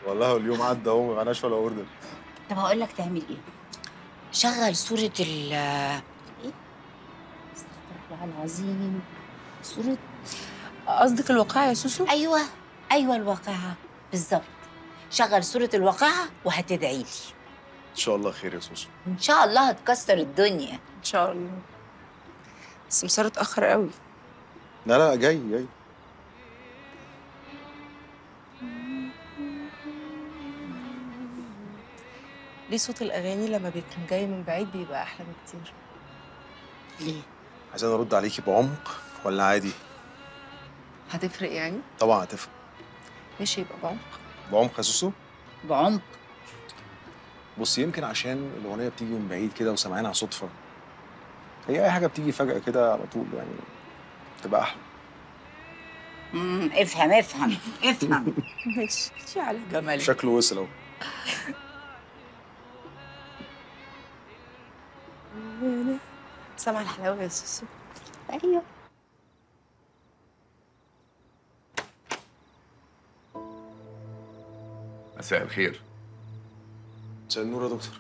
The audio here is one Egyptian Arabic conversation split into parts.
والله اليوم عدى اهو ما معناش ولا اوردر طب هقول لك تعمل ايه شغل صورة ال ايه استغفر الله العظيم صورة قصدك الواقعة يا سوسو؟ ايوه ايوه الواقعة بالظبط شغل صورة الواقعة وهتدعي لي ان شاء الله خير يا سوسو ان شاء الله هتكسر الدنيا إن شاء الله بس مسار اتأخر قوي لا لا جاي جاي ليه صوت الأغاني لما بيكون جاي من بعيد بيبقى أحلى بكتير ليه عايزين ارد عليكي بعمق ولا عادي هتفرق يعني؟ طبعا هتفرق ماشي يبقى بعمق بعمق يا سوسو بعمق بص يمكن عشان الاغنيه بتيجي من بعيد كده وسامعينها صدفه هي اي حاجه بتيجي فجاه كده على طول يعني تبقى احلى مم، افهم افهم افهم ماشي ماشي على جمالك شكله وصل اهو سامعة الحلاوة يا سوسو ايوه مساء الخير مساء النور يا دكتور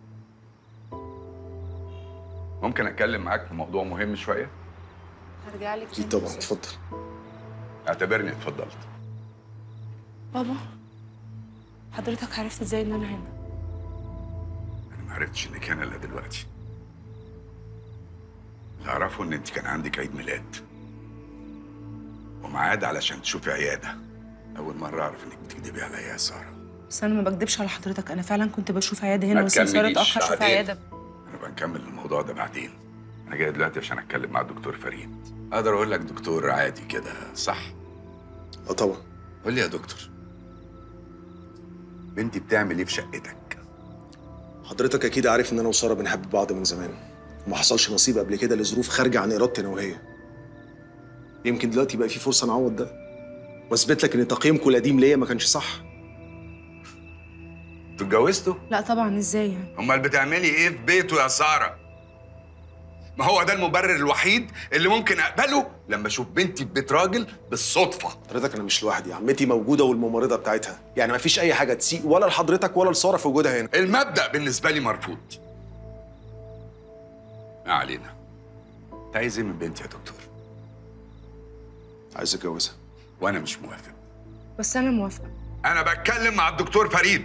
ممكن اتكلم معاك في موضوع مهم شويه هرجع لك اكيد تاني طبعا يا سوسو. اتفضل اعتبرني اتفضلت بابا حضرتك عرفت ازاي ان انا هنا؟ انا ما عرفتش انك هنا الا دلوقتي اللي اعرفه ان انت كان عندك عيد ميلاد وميعاد علشان تشوفي عياده اول مره اعرف انك بتكدبي عليا يا ساره بس انا ما بكدبش على حضرتك انا فعلا كنت بشوف عياده هنا ما بس مسار تكمليش اتأخر اشوف بعدين. عياده انا بنكمل الموضوع ده بعدين انا جاي دلوقتي عشان اتكلم مع الدكتور فريد اقدر اقول لك دكتور عادي كده صح اه طبعا قول لي يا دكتور بنتي بتعمل ايه في شقتك حضرتك اكيد عارف ان انا وساره بنحب بعض من زمان وما حصلش نصيب قبل كده لظروف خارجه عن ارادتي انا وهي يمكن دلوقتي بقى في فرصه نعوض ده واثبت لك ان تقييمكم القديم ليا ما كانش صح انتوا اتجوزتوا لا طبعا ازاي يعني؟ امال بتعملي ايه في بيته يا ساره ما هو ده المبرر الوحيد اللي ممكن اقبله لما اشوف بنتي في بيت راجل بالصدفه حضرتك انا مش لوحدي عمتي موجوده والممرضه بتاعتها يعني ما فيش اي حاجه تسيء ولا لحضرتك ولا لساره في وجودها هنا المبدا بالنسبه لي مرفوض ما علينا انت عايز ايه من بنتي يا دكتور عايز اتجوزها وانا مش موافق بس انا موافقه انا بتكلم مع الدكتور فريد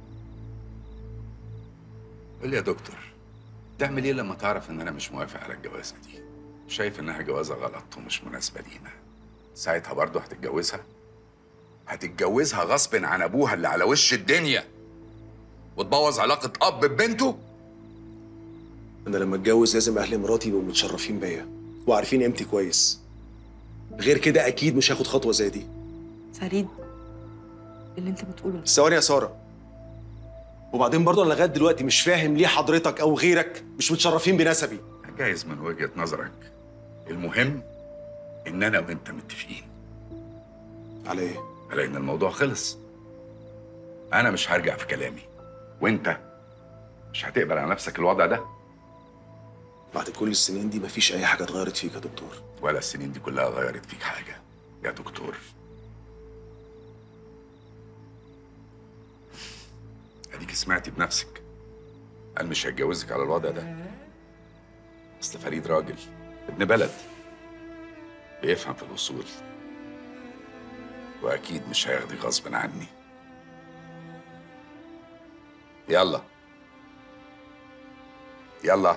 قول لي يا دكتور تعمل ايه لما تعرف ان انا مش موافق على الجوازه دي شايف انها جوازه غلط ومش مناسبه لينا ساعتها برضه هتتجوزها هتتجوزها غصب عن ابوها اللي على وش الدنيا وتبوظ علاقه اب ببنته انا لما اتجوز لازم اهل مراتي يبقوا متشرفين بيا وعارفين قيمتي كويس غير كده اكيد مش هاخد خطوه زي دي فريد اللي انت بتقوله ده بس ثواني يا ساره وبعدين برضه انا لغايه دلوقتي مش فاهم ليه حضرتك او غيرك مش متشرفين بنسبي جايز من وجهه نظرك المهم ان انا وانت متفقين على ايه على ان الموضوع خلص انا مش هرجع في كلامي وانت مش هتقبل على نفسك الوضع ده بعد كل السنين دي مفيش اي حاجه اتغيرت فيك يا دكتور ولا السنين دي كلها غيرت فيك حاجه يا دكتور اديك سمعتي بنفسك قال مش هيتجوزك على الوضع ده اصل فريد راجل ابن بلد بيفهم في الاصول واكيد مش هياخدك غصب عني يلا يلا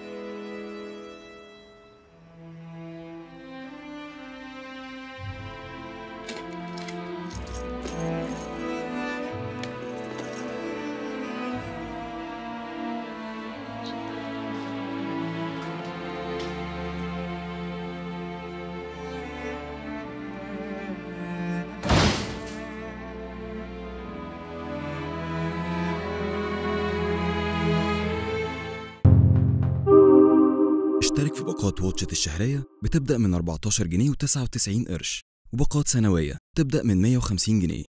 اشترك في باقات واتشت الشهرية بتبدأ من 14 جنيه و99 قرش وباقات سنوية تبدأ من 150 جنيه